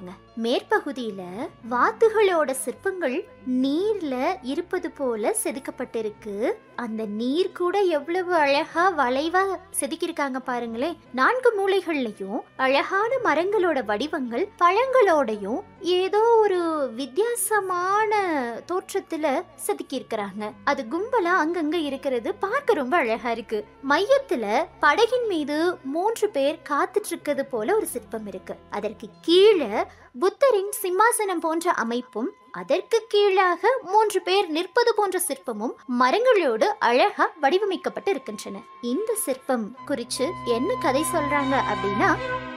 பாருங்க மேற்பகுதியில வாத்துகளோட சிற்பங்கள் நீர்ல இருப்பது போல செதுக்கப்பட்டிருக்கு அந்த நீர் கூட எவ்வளவு அழகா வளைவா செதுக்கியிருக்காங்க பாருங்களேன் நான்கு மூலைகள்லயும் அழகான மரங்களோட வடிவங்கள் பழங்களோடையும் ஏதோ ஒரு வித்தியாசமான தோற்றத்துல செதுக்கி இருக்கிறாங்க அது கும்பலா அங்கங்க இருக்கிறது பார்க்க ரொம்ப அழகா இருக்கு மையத்துல படகின் மீது மூன்று பேர் காத்துட்டு இருக்கிறது போல ஒரு சிற்பம் இருக்கு அதற்கு கீழே புத்தரின் சிம்மாசனம் போன்ற அமைப்பும் அதற்கு கீழாக மூன்று பேர் நிற்பது போன்ற சிற்பமும் மரங்களோடு அழகா வடிவமைக்கப்பட்டு இருக்கின்றன இந்த சிற்பம் குறிச்சு என்ன கதை சொல்றாங்க அப்படின்னா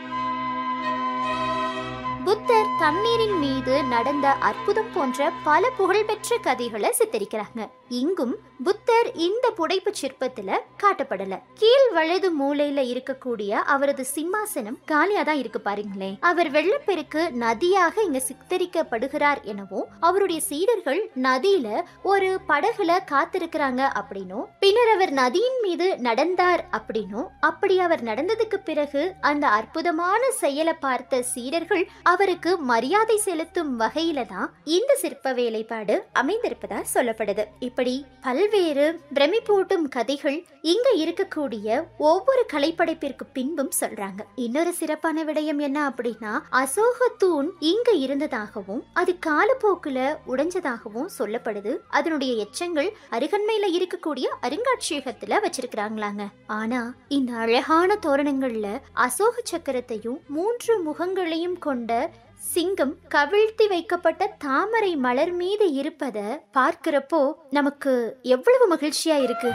புத்தர் தண்ணீரின் மீது நடந்த அற்புதம் போன்ற பல புகழ்பெற்ற கதைகளை சித்தரிக்கிறாங்க இங்கும் புத்தர் இந்த புடைப்பு சிற்பத்துல காட்டப்படல கீழ் வலது மூலையில இருக்கக்கூடிய அவரது சிம்மாசனம் காலியா தான் இருக்கு பாருங்களேன் அவர் வெள்ளப்பெருக்கு நதியாக இங்க சித்தரிக்கப்படுகிறார் எனவும் அவருடைய சீடர்கள் நதியில ஒரு படகுல காத்திருக்கிறாங்க அப்படின்னும் பின்னர் அவர் நதியின் மீது நடந்தார் அப்படின்னும் அப்படி அவர் நடந்ததுக்கு பிறகு அந்த அற்புதமான செயலை பார்த்த சீடர்கள் அவருக்கு மரியாதை செலுத்தும் வகையில தான் இந்த சிற்ப வேலைப்பாடு அமைந்திருப்பதா சொல்லப்படுது இப்படி பல்வேறு பிரமிப்பூட்டும் கதைகள் இங்க இருக்கக்கூடிய ஒவ்வொரு கலைப்படைப்பிற்கு பின்பும் சொல்றாங்க இன்னொரு சிறப்பான விடயம் என்ன அப்படின்னா அசோக தூண் இங்க இருந்ததாகவும் அது காலப்போக்குல உடைஞ்சதாகவும் சொல்லப்படுது அதனுடைய எச்சங்கள் அருகன்மையில இருக்கக்கூடிய அருங்காட்சியகத்துல வச்சிருக்கிறாங்களாங்க ஆனா இந்த அழகான தோரணங்கள்ல அசோக சக்கரத்தையும் மூன்று முகங்களையும் கொண்ட சிங்கம் கவிழ்த்தி வைக்கப்பட்ட தாமரை மலர் மீது இருப்பத பார்க்கிறப்போ நமக்கு எவ்வளவு மகிழ்ச்சியா இருக்கு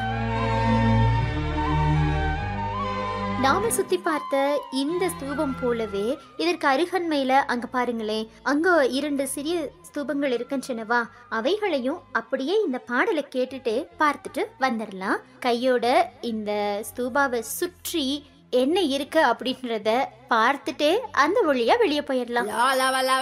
நாம சுத்தி பார்த்த இந்த ஸ்தூபம் போலவே இதற்கு அருகன்மையில அங்க பாருங்களேன் அங்க இரண்டு சிறிய ஸ்தூபங்கள் இருக்கின்றனவா அவைகளையும் அப்படியே இந்த பாடலை கேட்டுட்டு பார்த்துட்டு வந்துடலாம் கையோட இந்த ஸ்தூபாவை சுற்றி என்ன இருக்கு அப்படின்றத பார்த்துட்டு அந்த வழியா வெளியே போயிடலாம் லா லா லா